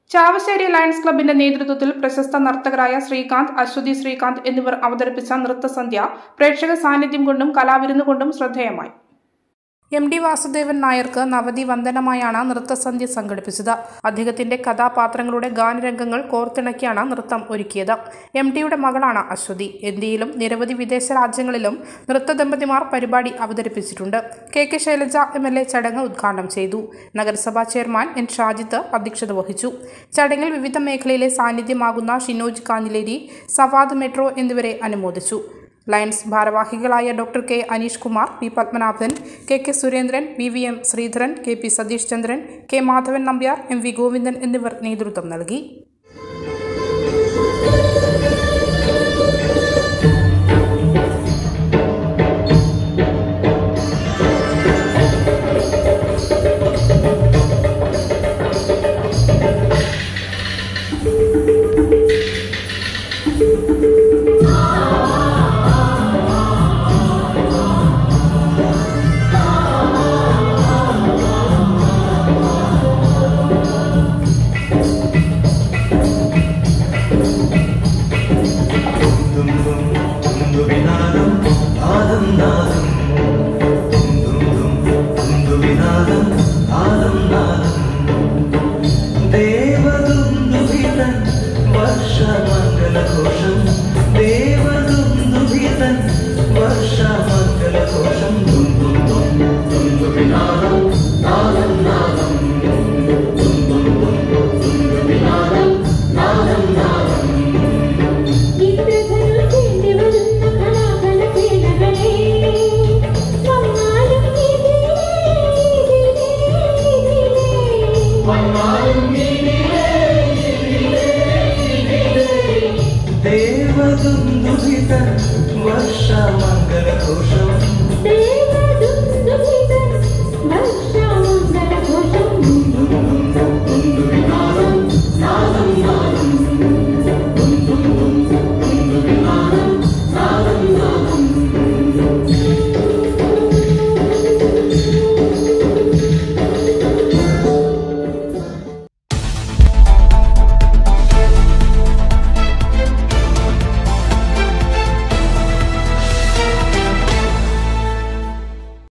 Chavassery lions ക്ലബിന്റെ നേതൃത്വത്തിൽ പ്രശസ്ത നർത്തകരായ ശ്രീകാന്ത് അശ്വതി ശ്രീകാന്ത് എന്നിവർ അവതരിപ്പിച്ച നൃത്തസന്ധ്യ പ്രേക്ഷക സാന്നിധ്യം കൊണ്ടും കലാവിരുന്നു കൊണ്ടും ശ്രദ്ധേയമായി എം ഡി വാസുദേവൻ നായർക്ക് നവതി വന്ദനമായാണ് നൃത്തസന്ധ്യ സംഘടിപ്പിച്ചത് അദ്ദേഹത്തിന്റെ കഥാപാത്രങ്ങളുടെ ഗാനരംഗങ്ങൾ കോർത്തിണക്കിയാണ് നൃത്തം ഒരുക്കിയത് എം ഡിയുടെ മകളാണ് അശ്വതി ഇന്ത്യയിലും നിരവധി വിദേശ രാജ്യങ്ങളിലും നൃത്തദമ്പതിമാർ പരിപാടി അവതരിപ്പിച്ചിട്ടുണ്ട് K K Shailaja M L A ചടങ്ങ് ഉദ്ഘാടനം ചെയ്തു നഗരസഭാ ചെയർമാൻ എൻ ഷാജിത്ത് അധ്യക്ഷത വഹിച്ചു ചടങ്ങിൽ വിവിധ മേഖലയിലെ സാന്നിധ്യമാകുന്ന ഷിനോജ് കാഞ്ഞിലേരി സവാദ് മെട്രോ എന്നിവരെ അനുമോദിച്ചു ലയൺസ് ഭാരവാഹികളായ doctor K Aneesh Kumar P Padmanabhan K K Surendran V V M Sreedharan K P Satheesh Chandran K Madhavan Nambiar M V Govindan എന്നിവർ നേതൃത്വം നൽകി